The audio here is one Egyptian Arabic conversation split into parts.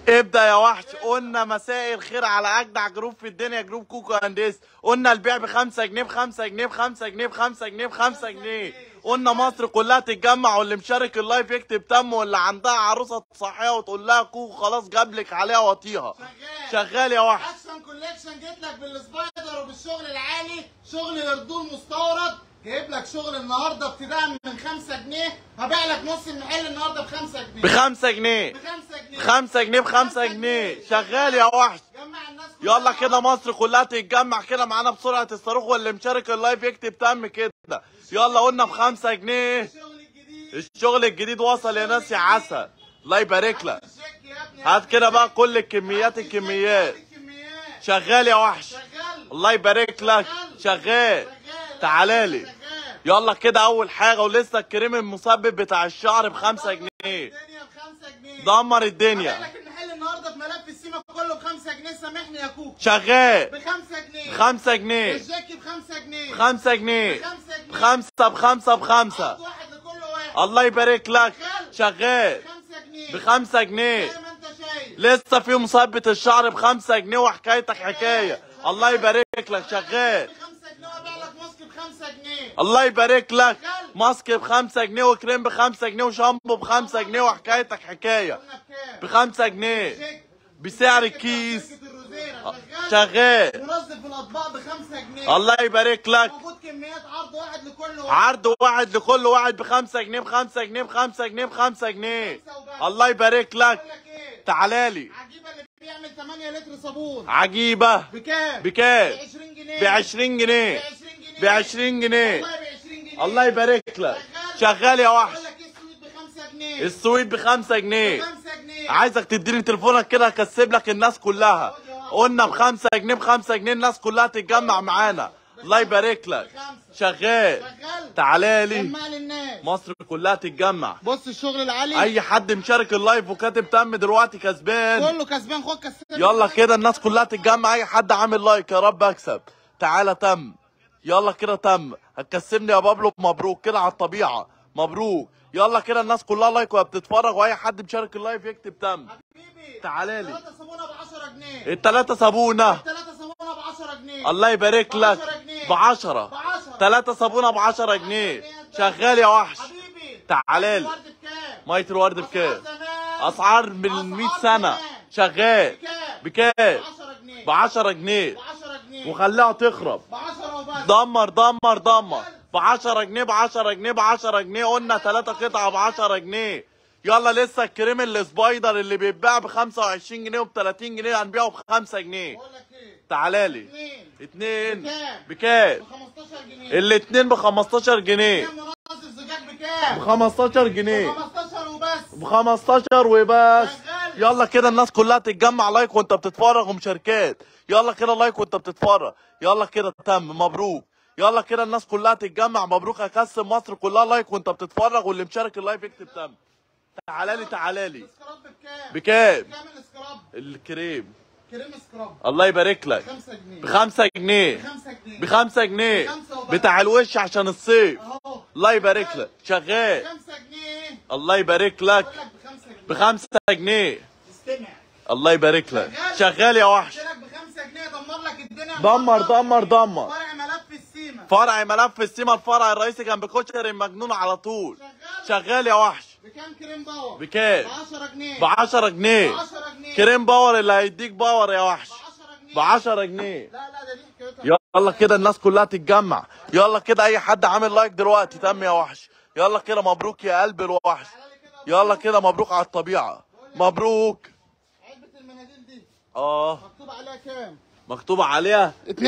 ابدا يا وحش قلنا مساء الخير على اجدع جروب في الدنيا جروب كوكو هندس قلنا البيع ب 5 جنيه ب 5 جنيه ب 5 جنيه ب 5 جنيه ب 5 جنيه قلنا مصر كلها تتجمع واللي مشارك اللايف يكتب تم واللي عندها عروسه تصحيها وتقول لها كوكو خلاص جابلك عليها وطيها شغال شغال يا وحش احسن كوليكشن جيت لك بالسبايدر وبالشغل العالي شغل يردون مستورد جايب لك شغل النهارده ابتداء من 5 جنيه هبيع لك نص المحل النهارده ب 5 جنيه ب 5 جنيه ب 5 جنيه 5 جنيه ب 5 جنيه شغال يا وحش جمع الناس كلها يلا كده مصر كلها تتجمع كده معانا بسرعه الصاروخ واللي مشارك اللايف يكتب تم كده يلا قلنا ب 5 جنيه الشغل الجديد الشغل الجديد وصل يا ناس يا عسل الله يبارك لك الشيك يا ابني هات كده بقى كل الكميات الكميات الكميات شغال يا وحش شغال الله يبارك لك شغال شغال تعالى لي شغال يلا كده اول حاجه ولسه الكريم المثبت بتاع الشعر ب 5 جنيه الدنيا ب 5 جنيه دمر هبيع الدنيا لك المحل النهارده بملف السيما كله ب 5 جنيه سامحني يا كوكو شغال ب 5 جنيه 5 جنيه الجاكي ب 5 جنيه 5 جنيه 5 جنيه بخمسة بخمسة بخمسة عرض واحد لكل واحد الله يبارك لك شغال 5 جنيه بخمسة جنيه زي ما انت شايف لسه في مثبت الشعر بخمسة جنيه وحكايتك حكاية الله يبارك لك شغال ب 5 جنيه وابيع لك ماسك ب 5 جنيه الله يبارك لك ماسك بخمسة جنيه وكريم بخمسة جنيه وشامبو بخمسة جنيه وحكايتك حكاية قلنا بكام؟ بخمسة جنيه شيك بسعر شيك الكيس شركة الروزيرة شغال شغال منظف الاطباق ب 5 جنيه الله يبارك لك موجود كميات عرض واحد لكل واحد عرض واحد لكل واحد بخمسة جنيه بخمسة جنيه بخمسة جنيه بخمسة جنيه الله يبارك لك بقول لك ايه تعالالي عجيبه اللي بيعمل 8 لتر صابون عجيبة بكام؟ بكام؟ ب 20 جنيه ب 20 جنيه ب 20 جنيه والله ب 20 جنيه الله يبارك لك شغال يا وحش بقول لك ايه السويت ب 5 جنيه السويت بخمسة جنيه 5 جنيه عايزك تديني تليفونك كده اكسب لك الناس كلها قلنا بخمسة جنيه بخمسة جنيه الناس كلها تتجمع معانا الله يبارك لك شغال شغال تعالالي جمع للناس مصر كلها تتجمع بص الشغل العالي اي حد مشارك اللايف وكاتب تم دلوقتي كسبان كله كسبان خد كسبان يلا كده الناس كلها تتجمع اي حد عامل لايك يا رب اكسب تعالى تم يلا كده تم هتكسبني يا بابلو مبروك كده على الطبيعه مبروك يلا كده الناس كلها لايك وهي بتتفرج واي حد مشارك اللايف يكتب تم حبيبي تعالى لي. 3 صابونه ب 10 جنيه التلاتة صابونة 3 صابونه ب 10 جنيه الله يبارك لك ب 10 ب 10 تلاتة صابونة ب 10 جنيه شغال يا وحش حبيبي تعالى لي. الورد بكام؟ مية الورد بكام زمان. اسعار من 100 سنة شغال بكام؟ بكام 10 جنيه ب 10 جنيه ب 10 جنيه وخليها تخرب ب 10 وبس دمر دمر دمر ب 10 جنيه ب 10 جنيه ب 10 جنيه قلنا ثلاثة قطعة ب 10 جنيه يلا لسه الكريم السبايدر اللي بيتباع ب 25 جنيه وب 30 جنيه هنبيعه ب 5 جنيه بقول لك ايه؟ تعالى لي اثنين اتنين بكام؟ بكام ب 15 جنيه الاتنين ب 15 جنيه كام منظف زجاج ب بكام؟ 15 ب جنيه 15 وبس ب 15 وبس شغال. يلا كده الناس كلها تتجمع لايك وانت بتتفرج ومشاركات يلا كده لايك وانت بتتفرج يلا كده تم مبروك يلا كده الناس كلها تتجمع مبروك اكسب مصر كلها لايك وانت بتتفرج واللي مشارك اللايف يكتب تم تعالى لي تعالى لي السكراب بكام؟ بكام بكام السكراب؟ الكريم كريم سكراب الله يبارك لك 5 جنيه ب 5 جنيه 5 جنيه ب 5 جنيه بخمسة وبس. بتاع الوش عشان الصيف اهو الله يبارك لك شغال 5 جنيه الله يبارك لك بقول لك ب 5 جنيه ب 5 جنيه استمع الله يبارك لك شغال يا وحش قلت لك ب 5 جنيه دمر لك الدنيا دمر دمر دمر فرع ملف السيما فرع ملف السيما الفرع الرئيسي جنب كشري المجنون على طول شغال يا وحش بكام كريم باور؟ بكام ب 10 جنيه ب 10 ب جنيه 10 جنيه كريم باور اللي هيديك باور يا وحش ب 10 ب 10 جنيه جنيه لا لا ده دي حكايتها يلا كده الناس كلها تتجمع يلا كده اي حد عامل لايك دلوقتي تم يا وحش يلا كده مبروك يا قلب الوحش يلا كده مبروك على الطبيعة مبروك علبة المناديل دي اه مكتوب عليها كام؟ مكتوب عليها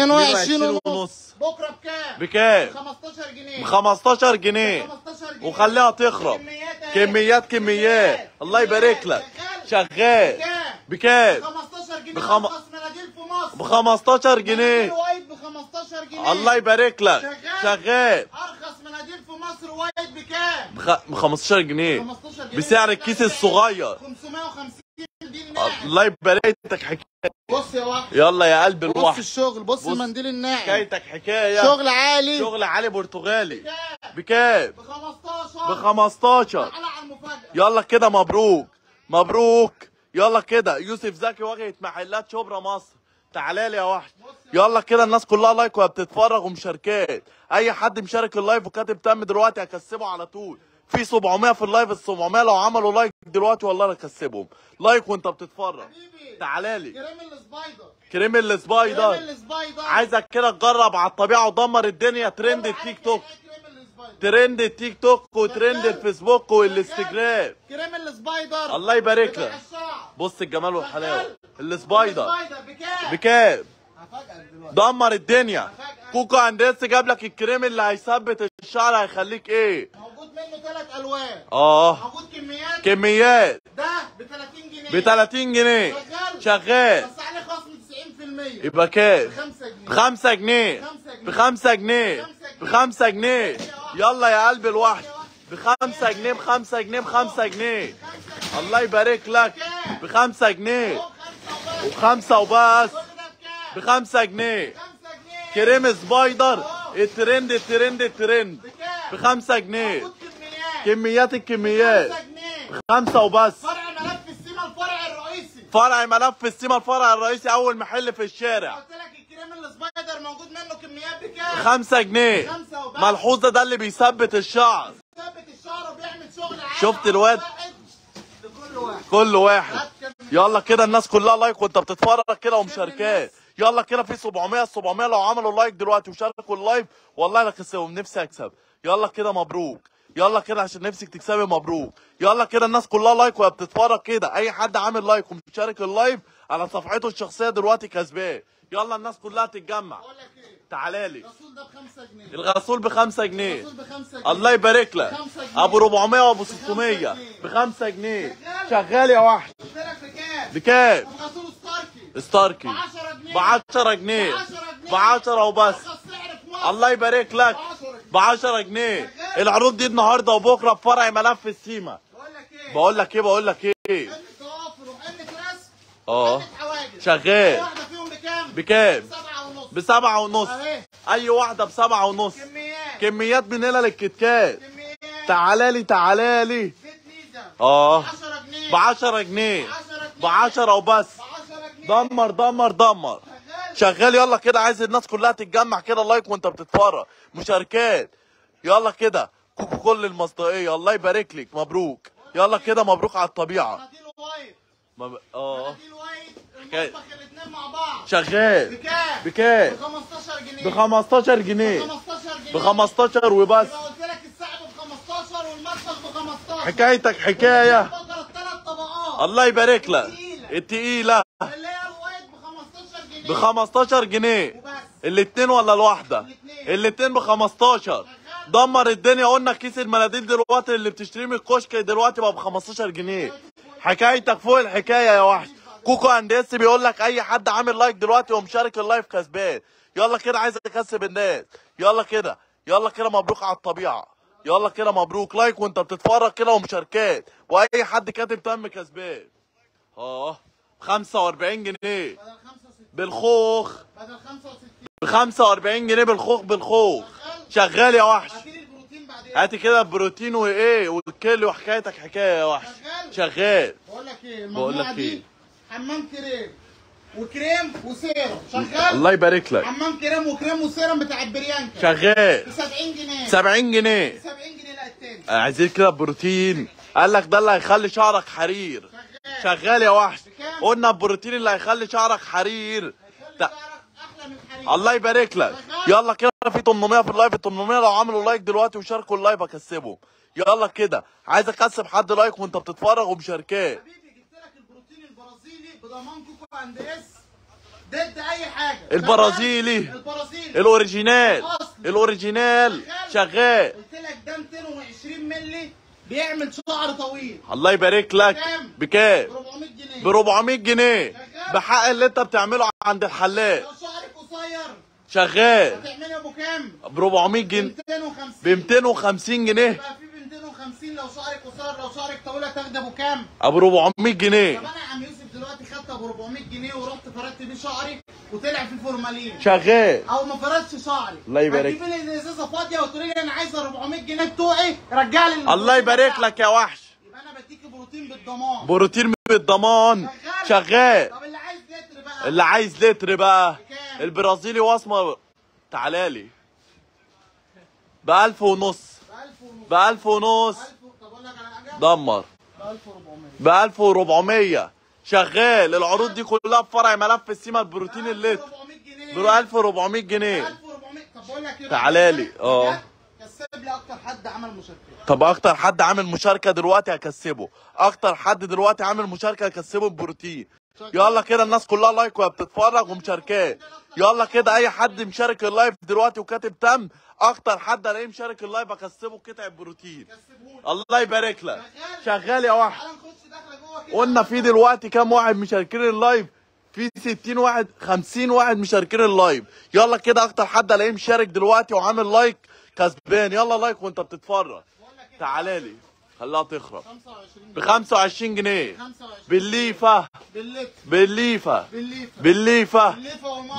22 ونص بكره بكام؟ بكام 15 جنيه ب 15 جنيه 15 جنيه وخليها تخرب كميات أهي. كميات كميات الله يبارك لك شغال بكام؟ بكام 15 جنيه بخم- ارخص مناديل في مصر ب 15 مناديل جنيه وايد ب 15 جنيه الله يبارك لك شغال ارخص مناديل في مصر وايد بكام؟ بخ... ب 15 جنيه 15 جنيه بسعر الكيس الصغير 550 جنيه ناعم الله يبارك لك حكايه بص يا واحد يلا يا قلب بص الوحش الشغل بص, بص. المنديل الناعم حكايتك حكايه شغل عالي شغل عالي برتغالي بكام؟ بكام ب 15 ب 15 تعالى على المفاجأة يلا كده مبروك مبروك يلا كده يوسف زكي واجهة محلات شبرا مصر تعالى لي يا وحش يلا كده الناس كلها لايك وهي بتتفرج ومشاركات اي حد مشارك اللايف وكاتب تم دلوقتي هكسبه على طول في 700 في اللايف ال 700 لو عملوا لايك دلوقتي والله انا هكسبهم لايك وانت بتتفرج حبيبي تعالى لي كريم السبايدر كريم كريم السبايدر السبايدر عايزك كده تجرب على الطبيعه ودمر الدنيا ترند التيك توك كريم السبايدر ترند التيك توك وترند الفيسبوك والانستجرام كريم السبايدر الله يبارك بتاع لك. الشعر. بص الجمال والحلاوه السبايدر السبايدر بكام؟ بكام هفاجئك دلوقتي دمر الدنيا كوكو اندرس جاب لك الكريم اللي هيثبت الشعر هيخليك ايه موجود منه ثلاث الوان اه موجود كميات كميات ده ب 30 جنيه ب 30 جنيه شغال شغال بس عليه خصم 90% يبقى كام ب 5 جنيه ب 5 جنيه ب 5 جنيه ب 5 جنيه يلا يا قلب الوحش ب 5 جنيه ب 5 جنيه ب 5 جنيه الله يبارك لك ب 5 جنيه خمسة وبس وبخمسة وبس كل ده بكام؟ ب 5 جنيه 5 جنيه كريم سبايدر الترند الترند الترند بكام؟ ب 5 جنيه موجود كميات كميات الكميات 5 جنيه خمسة وبس فرع ملف السيما الفرع الرئيسي فرع ملف السيما الفرع الرئيسي أول محل في الشارع قلت لك الكريم السبايدر موجود منه كميات بكام؟ خمسة جنيه خمسة وبس. ملحوظة ده اللي بيثبت الشعر ثابت الشعر وبيعمل شغل عالي شفت الواد؟ واحد لكل واحد كل واحد هات كم- يلا كده الناس كلها لايك وانت بتتفرج كده ومشاركات يلا كده في 700 700 لو عملوا لايك دلوقتي وشاركوا اللايف والله انا كسبهم نفسي اكسب يلا كده مبروك يلا كده عشان نفسك تكسبي مبروك يلا كده الناس كلها لايك وهي بتتفرج كده اي حد عامل لايك ومشارك اللايف على صفحته الشخصيه دلوقتي كسبان يلا الناس كلها تتجمع بقول لك ايه؟ تعالى لي الرسول ده ب 5 جنيه الغسول ب 5 جنيه الرسول ب 5 جنيه الله يبارك لك بخمسة جنيه. ابو 400 وابو بخمسة 600 جنيه. ب 5 جنيه شغال يا وحش قلت لك بكام؟ بكام طب غسول ستاركي ستاركي ب 10 جنيه ب 10 جنيه ب 10 جنيه ب 10 وبس أرخص سعر في مصر الله يبارك لك ب 10 جنيه العروض دي النهارده وبكره في فرع ملف السيما بقول لك ايه؟ بقول لك ايه بقول لك ايه قمة توافر وقمة رسم اه وقمة حواجز شغال. واحدة فيهم بكام؟ بكام بسبعة ونص بسبعة ونص اهي اي واحده بسبعة ونص كميات كميات من هنا للكتكات كميات تعالى لي تعالى لي زيت ميزة اه 10 جنيه ب 10 جنيه 10 جنيه ب 10 وبس ب 10 جنيه دمر دمر دمر شغال شغال يلا كده عايز الناس كلها تتجمع كده لايك وانت بتتفرج مشاركات يلا كده كوكو كل المصداقيه الله يبارك لك مبروك يلا كده مبروك على الطبيعه مناديل وايت مب... اه مناديل وايت حكاية. المطبخ الاثنين مع بعض شغال بكام؟ بكام ب 15 جنيه ب 15 جنيه 15 جنيه ب 15 وبس يبقى قلت لك الساعة ب 15 والمطبخ ب 15 حكايتك حكايه بقدر الثلاث طبقات الله يبارك لك التقيلة. التقيله اللي هي الوايت ب 15 جنيه ب 15 جنيه وبس الاتنين ولا الواحدة؟ الاتنين. الاتنين ب 15 دمر الدنيا قلنا كيس المناديل دلوقتي اللي بتشتريه من الكشك دلوقتي بقى ب 15 جنيه حكايتك فوق الحكاية يا وحش كوكو انديس بيقول لك اي حد عامل لايك دلوقتي ومشارك اللايف كسبان يلا كده عايز اكسب الناس يلا كده يلا كده مبروك على الطبيعة يلا كده مبروك لايك وانت بتتفرج كده ومشاركات واي حد كاتب تم كسبان اه 45 جنيه بدل 65 بالخوخ بدل 65 ب 45 جنيه بالخوخ بالخوخ شغال يا وحش هاتيلي البروتين بعدين هاتي كده البروتين وايه والكل وحكايتك حكايه يا وحش شغال بقول لك ايه بقول المجموعة لك دي إيه؟ حمام كريم وكريم وسيرم شغال الله يبارك لك حمام كريم وكريم وسيرم بتاع البريانكا شغال ب 70 جنيه 70 جنيه 70 جنيه لا التاني عايزين كده بروتين قال لك ده اللي هيخلي شعرك حرير شغال شغال يا وحش بكام؟ قلنا البروتين اللي هيخلي شعرك حرير خلي ده- شعرك احلى من حرير الله يبارك لك يلا كده في 800 في اللايف ال 800 لو عملوا لايك دلوقتي وشاركوا اللايف اكسبهم يلا كده عايز اكسب حد لايك وانت بتتفرج ومشاركات حبيبي جبت لك البروتين البرازيلي بضمان كوكو اند اس ضد اي حاجه البرازيلي. البرازيلي الاوريجينال أصلي. الاوريجينال شغال قلت لك ده 220 مللي بيعمل شعر طويل الله يبارك لك بكام؟ بكام ب 400 جنيه ب 400 جنيه بحق اللي انت بتعمله عند الحلاق لو شعرك قصير شغال هتعملي ابو كام؟ ب 400 جنيه 250 ب 250 جنيه يبقى في ب 250 لو شعرك قصير لو شعرك طويل هتاخد ابو كام؟ ابو 400 جنيه طب انا يا عم يوسف دلوقتي خدت ابو 400 جنيه ورحت فردت بيه شعري وطلع في فورمالين شغال او ما فردش شعري الله يبارك. هتجيب لي الازازه فاضيه وتقولي لي انا عايزه 400 جنيه بتوعي رجع لي الله يبارك لك يا وحش يبقى انا بديك بروتين بالضمان بروتين الضمان شغال طب اللي عايز لتر بقى اللي عايز لتر بقى بكام؟ البرازيلي واسمر تعالالي بألف ونص ب 1000 ونص بألف ونص 1000 طب اقول لك على حاجه دمر ب 1400 بألف وربعمية شغال العروض دي كلها في فرع ملف السيما البروتين اللتر 1400 جنيه ب 1400 جنيه 1400 طب بقول لك ايه تعالى لي، اه. كسب لي اكتر حد عمل مشاركه طب اكتر حد عامل مشاركه دلوقتي هكسبه اكتر حد دلوقتي عامل مشاركه هكسبه البروتين يلا كده الناس كلها لايك وهي بتتفرج ومشاركاه يلا كده اي حد مشارك اللايف دلوقتي وكاتب تم اكتر حد الاقيه مشارك اللايف هكسبه قطع بروتين كسبهولي الله يبارك لك شغال يا واحد تعالى نخش داخله جوه كده قلنا في دلوقتي كام واحد مشاركين اللايف في 60 واحد 50 واحد مشاركين اللايف يلا كده اكتر حد الاقيه مشارك دلوقتي وعامل لايك كسبان يلا لايك وانت بتتفرج بقول لك ايه تعالى لي خليها تخرب 25 ب 25 جنيه 25 بالليفه باللتر بالليفه بالليفه بالليفه بالليفه والمصر ب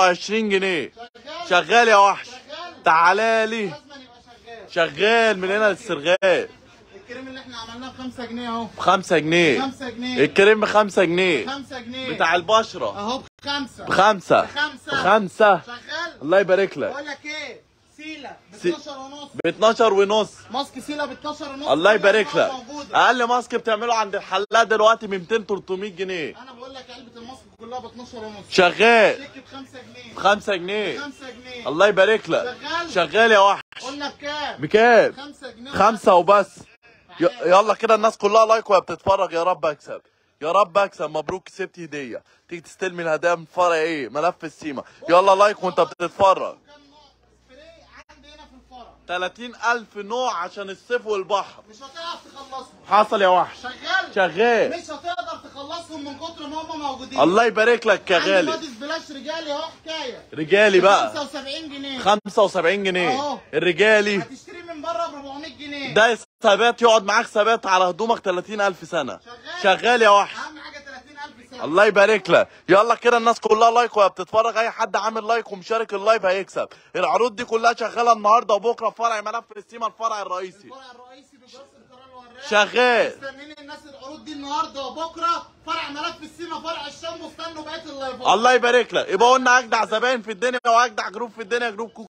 25 جنيه شغال شغال يا وحش شغال تعالى لي لازم يبقى شغال شغال من هنا للسرغال الكريم اللي احنا عملناه ب 5 جنيه اهو ب 5 جنيه 5 جنيه الكريم ب 5 جنيه 5 جنيه بتاع البشره اهو بخمسه بخمسة بخمسة. بخمسة شغال الله يبارك لك بقول لك ايه سيلا ب سي- 12 ونص ب 12 ونص ماسك سيلا ب 12 ونص الله كل يبارك الأنواع لك موجودة. اقل ماسك بتعمله عند الحلاق دلوقتي ب 200 300 جنيه انا بقول لك علبه الماسك كلها ب 12 ونص شغال شيك ب 5 جنيه ب 5 جنيه 5 جنيه الله يبارك لك شغال. شغال يا وحش قلنا بكام؟ بكام 5 جنيه خمسة وبس ي- يلا كده الناس كلها لايك وهي بتتفرج يا رب اكسب يا رب اكسب مبروك كسبت هدية تيجي تستلمي الهدايا من فرع ايه ملف السيما يلا لايك وانت بتتفرج كام نوع سبراي عندي هنا في الفرع 30 ألف نوع عشان الصيف والبحر مش هتعرف تخلصهم حصل يا وحش شغال شغال مش هتقدر تخلصهم من كتر ما هم موجودين الله يبارك لك يا عندي غالي بادي سبلاش رجالي اهو حكايه رجالي بقى 75 جنيه 75 جنيه أهو. الرجالي هتشتري من بره ب 400 جنيه ده ثبات يقعد معاك ثبات على هدومك 30 ألف سنة شغال يا وحش اهم حاجه 30000 سنه الله يبارك لك يلا كده الناس كلها لايك وهي بتتفرج اي حد عامل لايك ومشارك اللايف هيكسب العروض دي كلها شغاله النهارده وبكره في فرع ملف السيما الفرع الرئيسي الفرع الرئيسي بجرس القرار الوراق شغال مستنيين الناس العروض دي النهارده وبكره فرع ملف السيما فرع الشام واستنوا بقيه اللايفات الله يبارك لك يبقى قلنا اجدع زباين في الدنيا واجدع جروب في الدنيا جروب كوكو